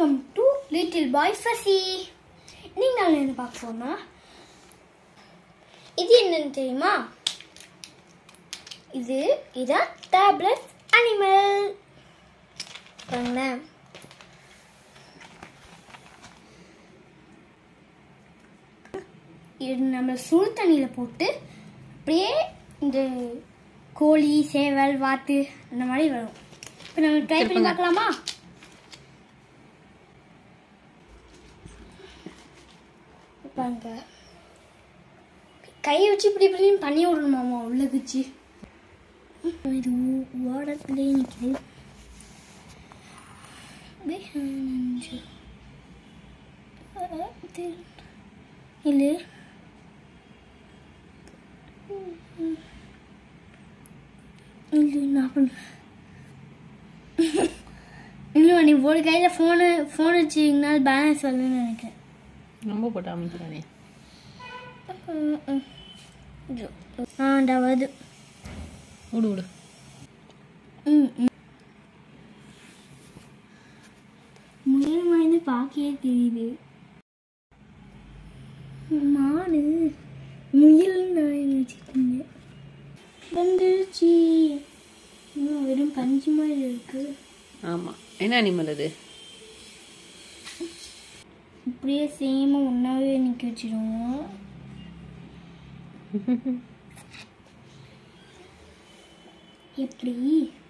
Welcome to little boy fuzzy இன்னைக்கு நாங்கள் என்ன பார்க்க போறோம்னா இது என்னன்னு தெரியுமா இது இதான் டேப்லெட் அனிமல் பாருங்களேன் இது நம்ம சுடு தண்ணியில் போட்டு அப்படியே இந்த கோழி சேவல் வாத்து அந்த மாதிரி வரும் இப்போ நம்ம ட்ரை பண்ணி திருப்புங்க. பார்க்கலாமா பாருங்க கையை வச்சு இப்படி இப்படின்னு பண்ணி விடணுமாமா உள்ள குச்சி இது ஓடத்துலேயே நிற்குது இல்லை இல்லை நான் பண்ண இல்லை நீ ஒரு கையில் ஃபோனு ஃபோன் வச்சிங்கன்னா பேலன்ஸ் வரலன்னு நினைக்கிறேன் ரொம்ப போட்டு அமைக்கிறானே ம், ம். ஐயோ. ஆண்டா வருது விடு விடு ம் ம். முயல் மாதிரி பார்க்கவே தெரியுது மாடு முயல் நாய் வச்சுக்கோங்க வந்துருச்சு இன்னும் வெறும் பஞ்சு மாதிரி இருக்கு ஆமாம் என்ன அனிமல் அது இப்படியே சேமா ஒன்றாவே நிற்க வச்சிருவோம் எப்படி